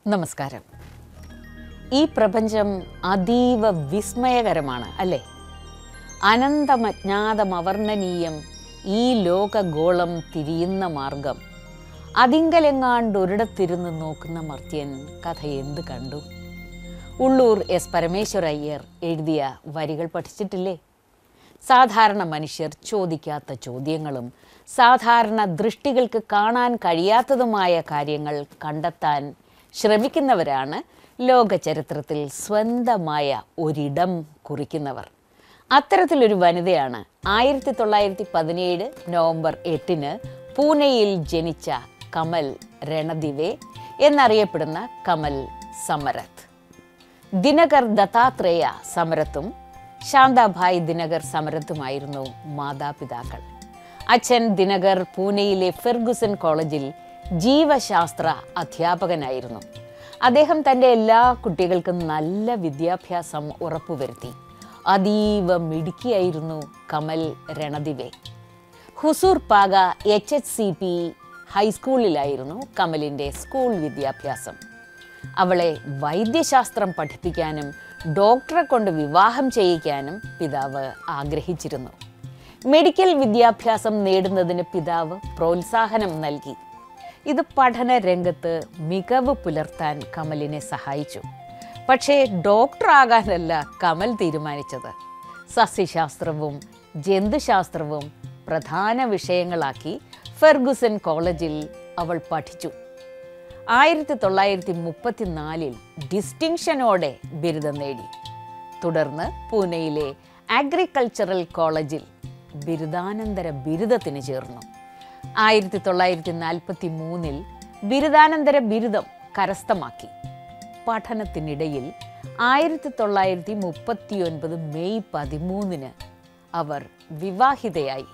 നമസ്കാരം ഈ പ്രപഞ്ചം അതീവ വിസ്മയകരമാണ് അല്ലേ അനന്തമജ്ഞാതമവർണ്ണനീയം ഈ ലോകഗോളം തിരിയുന്ന മാർഗം അതിങ്കലെങ്ങാണ്ടൊരിടത്തിരുന്ന് നോക്കുന്ന മർത്യൻ കഥ എന്ത് കണ്ടു ഉള്ളൂർ എസ് പരമേശ്വര അയ്യർ എഴുതിയ വരികൾ പഠിച്ചിട്ടില്ലേ സാധാരണ മനുഷ്യർ ചോദിക്കാത്ത ചോദ്യങ്ങളും സാധാരണ ദൃഷ്ടികൾക്ക് കാണാൻ കഴിയാത്തതുമായ കാര്യങ്ങൾ കണ്ടെത്താൻ ശ്രമിക്കുന്നവരാണ് ലോക ചരിത്രത്തിൽ സ്വന്തമായ ഒരിടം കുറിക്കുന്നവർ അത്തരത്തിലൊരു വനിതയാണ് ആയിരത്തി തൊള്ളായിരത്തി പതിനേഴ് നവംബർ എട്ടിന് പൂനെയിൽ ജനിച്ച കമൽ രണദിവെ എന്നറിയപ്പെടുന്ന കമൽ സമരത്ത് ദിനകർ ദത്താത്രേയ സമരത്തും ശാന്താഭായ് ദിനകർ സമരത്തുമായിരുന്നു മാതാപിതാക്കൾ അച്ഛൻ ദിനകർ പൂനെയിലെ ഫെർഗുസൺ കോളേജിൽ ജീവശാസ്ത്ര അധ്യാപകനായിരുന്നു അദ്ദേഹം തൻ്റെ എല്ലാ കുട്ടികൾക്കും നല്ല വിദ്യാഭ്യാസം ഉറപ്പുവരുത്തി അതീവ മിടുക്കിയായിരുന്നു Kamal Ranadive Huzur Paga H H C P ഹൈസ്കൂളിലായിരുന്നു കമലിൻ്റെ സ്കൂൾ വിദ്യാഭ്യാസം അവളെ വൈദ്യശാസ്ത്രം പഠിപ്പിക്കാനും ഡോക്ടറെ കൊണ്ട് വിവാഹം ചെയ്യിക്കാനും പിതാവ് ആഗ്രഹിച്ചിരുന്നു മെഡിക്കൽ വിദ്യാഭ്യാസം നേടുന്നതിന് പിതാവ് പ്രോത്സാഹനം നൽകി ഇത് പഠന രംഗത്ത് മികവ് പുലർത്താൻ കമലിനെ സഹായിച്ചു പക്ഷേ ഡോക്ടറാകാനല്ല കമൽ തീരുമാനിച്ചത് സസ്യശാസ്ത്രവും ജന്തുശാസ്ത്രവും പ്രധാന വിഷയങ്ങളാക്കി ഫെർഗുസൺ കോളേജിൽ അവൾ പഠിച്ചു ആയിരത്തി തൊള്ളായിരത്തി മുപ്പത്തിനാലിൽ ഡിസ്റ്റിങ്ഷനോടെ ബിരുദം നേടി തുടർന്ന് പൂനെയിലെ അഗ്രികൾച്ചറൽ കോളേജിൽ ബിരുദാനന്തര ബിരുദത്തിന് ചേർന്നു ആയിരത്തി തൊള്ളായിരത്തി നാൽപ്പത്തി മൂന്നിൽ ബിരുദാനന്തര ബിരുദം കരസ്ഥമാക്കി പഠനത്തിനിടയിൽ ആയിരത്തി തൊള്ളായിരത്തി മുപ്പത്തിയൊൻപത് മെയ് പതിമൂന്നിന് അവർ വിവാഹിതയായി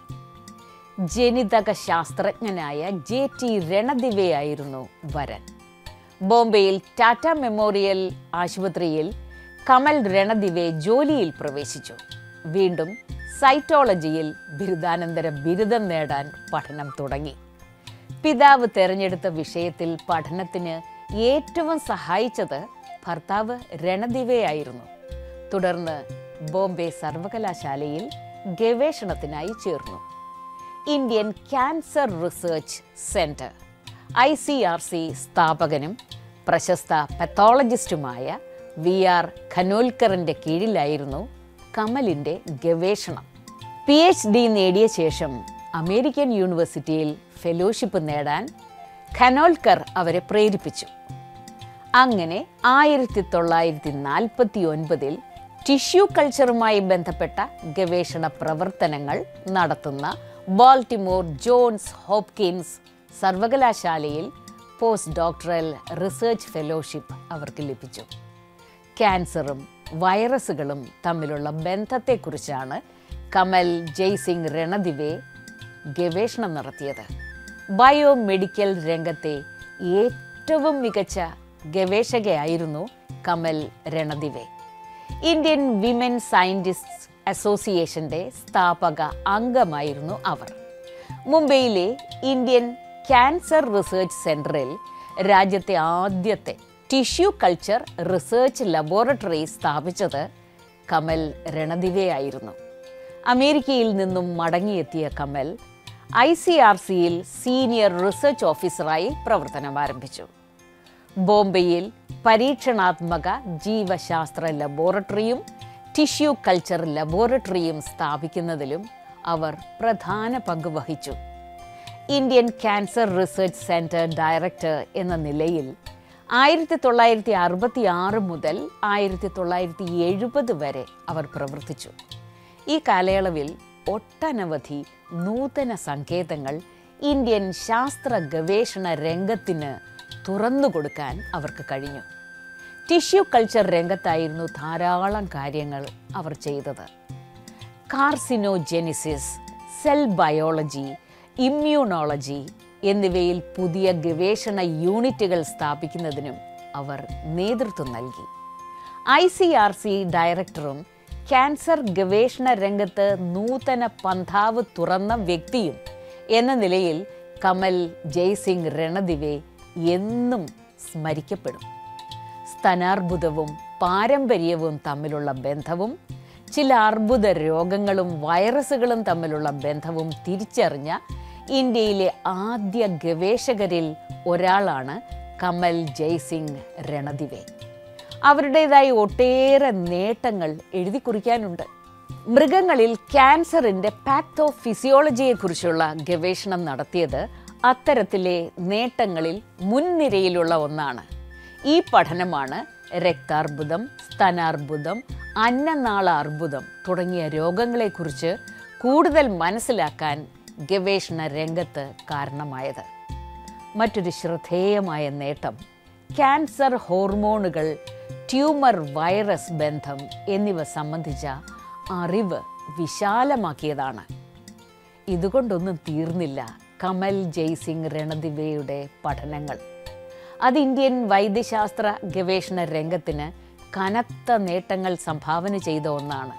ജനിതക ശാസ്ത്രജ്ഞനായ ജെ ടി രണദിവയായിരുന്നു വരൻ ബോംബെയിൽ ടാറ്റ മെമ്മോറിയൽ ആശുപത്രിയിൽ കമൽ രണദിവെ ജോലിയിൽ പ്രവേശിച്ചു വീണ്ടും സൈറ്റോളജിയിൽ ബിരുദാനന്തര ബിരുദം നേടാൻ പഠനം തുടങ്ങി പിതാവ് തെരഞ്ഞെടുത്ത വിഷയത്തിൽ പഠനത്തിന് ഏറ്റവും സഹായിച്ചത് ഭർത്താവ് രണദിവയായിരുന്നു തുടർന്ന് ബോംബെ സർവകലാശാലയിൽ ഗവേഷണത്തിനായി ചേർന്നു Indian cancer research centre I C R C സ്ഥാപകനും പ്രശസ്ത പത്തോളജിസ്റ്റുമായ വി ആർ ഖനോൽക്കറിന്റെ കീഴിലായിരുന്നു കമലിന്റെ ഗവേഷണം പി എച്ച് ഡി നേടിയ ശേഷം അമേരിക്കൻ യൂണിവേഴ്സിറ്റിയിൽ ഫെലോഷിപ്പ് നേടാൻ ഖനോൽക്കർ അവരെ പ്രേരിപ്പിച്ചു അങ്ങനെ ആയിരത്തി തൊള്ളായിരത്തി നാൽപ്പത്തി ഒൻപതിൽ ടിഷ്യൂ കൾച്ചറുമായി ബന്ധപ്പെട്ട ഗവേഷണ പ്രവർത്തനങ്ങൾ നടത്തുന്ന ബാൾട്ടിമോർ ജോൺസ് ഹോപ്കിൻസ് സർവകലാശാലയിൽ പോസ്റ്റ് ഡോക്ടറൽ റിസർച്ച് ഫെലോഷിപ്പ് അവർക്ക് ലഭിച്ചു ക്യാൻസറും വൈറസുകളും തമ്മിലുള്ള ബന്ധത്തെക്കുറിച്ചാണ് കമൽ ജയ്സിംഗ് രണദിവെ ഗവേഷണം നടത്തിയത് ബയോമെഡിക്കൽ രംഗത്തെ ഏറ്റവും മികച്ച ഗവേഷകയായിരുന്നു Kamal Ranadive Indian women scientist അസോസിയേഷന്റെ സ്ഥാപക അംഗമായിരുന്നു അവർ മുംബൈയിലെ ഇന്ത്യൻ ക്യാൻസർ റിസർച്ച് സെന്ററിൽ രാജ്യത്തെ ആദ്യത്തെ ടിഷ്യൂ കൾച്ചർ റിസർച്ച് ലബോറട്ടറി സ്ഥാപിച്ചത് കമൽ രണദിവയായിരുന്നു അമേരിക്കയിൽ നിന്നും മടങ്ങിയെത്തിയ കമൽ ഐ സി ആർ സിയിൽ സീനിയർ റിസർച്ച് ഓഫീസറായി പ്രവർത്തനം ആരംഭിച്ചു ബോംബെയിൽ പരീക്ഷണാത്മക ജീവശാസ്ത്ര ലബോറട്ടറിയും ടിഷ്യൂ കൾച്ചർ ലബോറട്ടറിയും സ്ഥാപിക്കുന്നതിലും അവർ പ്രധാന പങ്ക് വഹിച്ചു Indian cancer research centre director എന്ന നിലയിൽ ആയിരത്തി തൊള്ളായിരത്തി അറുപത്തി ആറ് മുതൽ ആയിരത്തി തൊള്ളായിരത്തി എഴുപത് വരെ അവർ പ്രവർത്തിച്ചു ഈ കാലയളവിൽ ഒട്ടനവധി നൂതന സങ്കേതങ്ങൾ ഇന്ത്യൻ ശാസ്ത്ര ഗവേഷണ രംഗത്തിന് തുറന്നുകൊടുക്കാൻ അവർക്ക് കഴിഞ്ഞു ടിഷ്യൂ കൾച്ചർ രംഗത്തായിരുന്നു ധാരാളം കാര്യങ്ങൾ അവർ ചെയ്തത് കാർസിനോജെനിസിസ് സെൽ ബയോളജി ഇമ്മ്യൂണോളജി എന്നിവയിൽ പുതിയ ഗവേഷണ യൂണിറ്റുകൾ സ്ഥാപിക്കുന്നതിനും അവർ നേതൃത്വം നൽകി ഐ സി ആർ സി ഡയറക്ടറും ക്യാൻസർ ഗവേഷണ രംഗത്ത് നൂതന പന്ഥാവ് തുറന്ന വ്യക്തിയും എന്ന നിലയിൽ കമൽ ജയ്സിംഗ് രണദിവെ എന്നും സ്മരിക്കപ്പെടും സ്തനാർബുദവും പാരമ്പര്യവും തമ്മിലുള്ള ബന്ധവും ചില അർബുദ രോഗങ്ങളും വൈറസുകളും തമ്മിലുള്ള ബന്ധവും തിരിച്ചറിഞ്ഞ ഇന്ത്യയിലെ ആദ്യ ഗവേഷകരിൽ ഒരാളാണ് കമൽ ജയ്സിംഗ് രണദിവെ അവരുടേതായി ഒട്ടേറെ നേട്ടങ്ങൾ എഴുതി കുറിക്കാനുണ്ട് മൃഗങ്ങളിൽ ക്യാൻസറിൻ്റെ പാത്തോ ഫിസിയോളജിയെക്കുറിച്ചുള്ള ഗവേഷണം നടത്തിയത് അത്തരത്തിലെ നേട്ടങ്ങളിൽ മുൻനിരയിലുള്ള ഒന്നാണ് ഈ പഠനമാണ് രക്താർബുദം സ്തനാർബുദം അന്നനാള അർബുദം തുടങ്ങിയ രോഗങ്ങളെക്കുറിച്ച് കൂടുതൽ മനസ്സിലാക്കാൻ ഗവേഷണ രംഗത്ത് കാരണമായത് മറ്റൊരു ശ്രദ്ധേയമായ നേട്ടം ക്യാൻസർ ഹോർമോണുകൾ ട്യൂമർ വൈറസ് ബന്ധം എന്നിവ സംബന്ധിച്ച അറിവ് വിശാലമാക്കിയതാണ് ഇതുകൊണ്ടൊന്നും തീർന്നില്ല കമൽ ജയ്സിംഗ് രണദിവയുടെ പഠനങ്ങൾ അത് ഇന്ത്യൻ വൈദ്യശാസ്ത്ര ഗവേഷണ രംഗത്തിന് കനത്ത നേട്ടങ്ങൾ സംഭാവന ചെയ്ത ഒന്നാണ്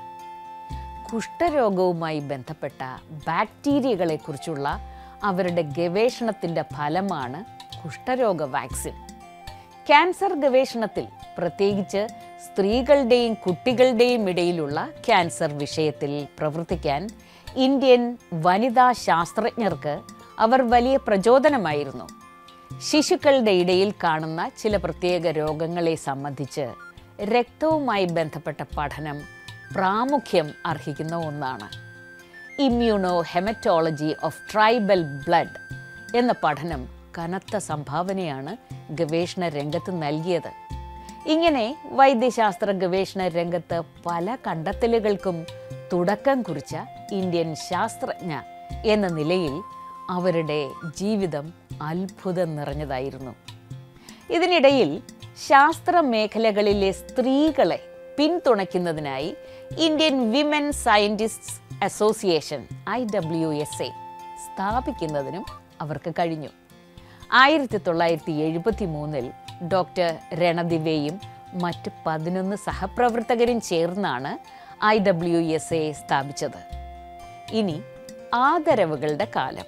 കുഷ്ഠരോഗവുമായി ബന്ധപ്പെട്ട ബാക്ടീരിയകളെക്കുറിച്ചുള്ള അവരുടെ ഗവേഷണത്തിൻ്റെ ഫലമാണ് കുഷ്ഠരോഗ വാക്സിൻ ക്യാൻസർ ഗവേഷണത്തിൽ പ്രത്യേകിച്ച് സ്ത്രീകളുടെയും കുട്ടികളുടെയും ഇടയിലുള്ള ക്യാൻസർ വിഷയത്തിൽ പ്രവർത്തിക്കാൻ ഇന്ത്യൻ വനിതാ ശാസ്ത്രജ്ഞർക്ക് അവർ വലിയ പ്രചോദനമായിരുന്നു ശിശുക്കളുടെ ഇടയിൽ കാണുന്ന ചില പ്രത്യേക രോഗങ്ങളെ സംബന്ധിച്ച് രക്തവുമായി ബന്ധപ്പെട്ട പഠനം പ്രാമുഖ്യം അർഹിക്കുന്ന ഒന്നാണ് immunohaematology of tribal blood എന്ന പഠനം കനത്ത സംഭാവനയാണ് ഗവേഷണ രംഗത്ത് നൽകിയത് ഇങ്ങനെ വൈദ്യശാസ്ത്ര ഗവേഷണ രംഗത്ത് പല കണ്ടെത്തലുകൾക്കും തുടക്കം കുറിച്ച ഇന്ത്യൻ ശാസ്ത്രജ്ഞ എന്ന നിലയിൽ അവരുടെ ജീവിതം അത്ഭുതം നിറഞ്ഞതായിരുന്നു ഇതിനിടയിൽ ശാസ്ത്ര മേഖലകളിലെ സ്ത്രീകളെ പിന്തുണയ്ക്കുന്നതിനായി Indian women scientists association I W S A സ്ഥാപിക്കുന്നതിനും അവർക്ക് കഴിഞ്ഞു ആയിരത്തി തൊള്ളായിരത്തി എഴുപത്തി മൂന്നിൽ ഡോക്ടർ രണദിവയും മറ്റ് പതിനൊന്ന് സഹപ്രവർത്തകരും ചേർന്നാണ് ഐ ഡബ്ല്യു എസ് എ സ്ഥാപിച്ചത് ഇനി ആദരവുകളുടെ കാലം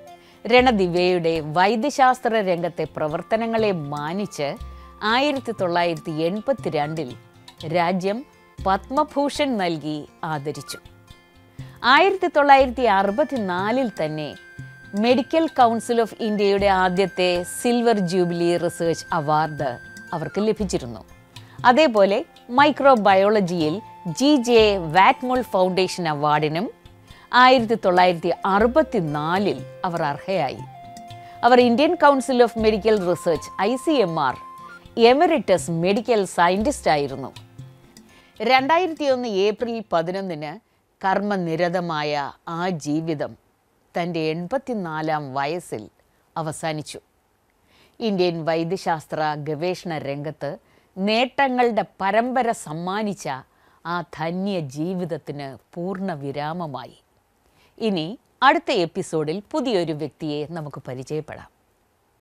രണദിവയുടെ വൈദ്യശാസ്ത്ര രംഗത്തെ പ്രവർത്തനങ്ങളെ മാനിച്ച് ആയിരത്തി തൊള്ളായിരത്തി എൺപത്തിരണ്ടിൽ രാജ്യം പത്മഭൂഷൺ നൽകി ആദരിച്ചു ആയിരത്തി തൊള്ളായിരത്തി അറുപത്തിനാലിൽ തന്നെ മെഡിക്കൽ കൗൺസിൽ ഓഫ് ഇന്ത്യയുടെ ആദ്യത്തെ സിൽവർ ജൂബിലി റിസർച്ച് അവാർഡ് അവർക്ക് ലഭിച്ചിരുന്നു അതേപോലെ മൈക്രോബയോളജിയിൽ ജി ജെ വാറ്റ്മുൾ ഫൗണ്ടേഷൻ അവാർഡിനും ആയിരത്തി തൊള്ളായിരത്തി അറുപത്തിനാലിൽ അവർ അർഹയായി അവർ Indian council of medical research I C M R emeritus medical scientist ആയിരുന്നു രണ്ടായിരത്തി ഒന്ന് ഏപ്രിൽ പതിനൊന്നിന് കർമ്മനിരതമായ ആ ജീവിതം തൻ്റെ എൺപത്തിനാലാം വയസ്സിൽ അവസാനിച്ചു ഇന്ത്യൻ വൈദ്യശാസ്ത്ര ഗവേഷണ രംഗത്ത് നേട്ടങ്ങളുടെ പരമ്പര സമ്മാനിച്ച ആ ധന്യ ജീവിതത്തിന് പൂർണ്ണ വിരാമമായി ഇനി അടുത്ത എപ്പിസോഡിൽ പുതിയൊരു വ്യക്തിയെ നമുക്ക് പരിചയപ്പെടാം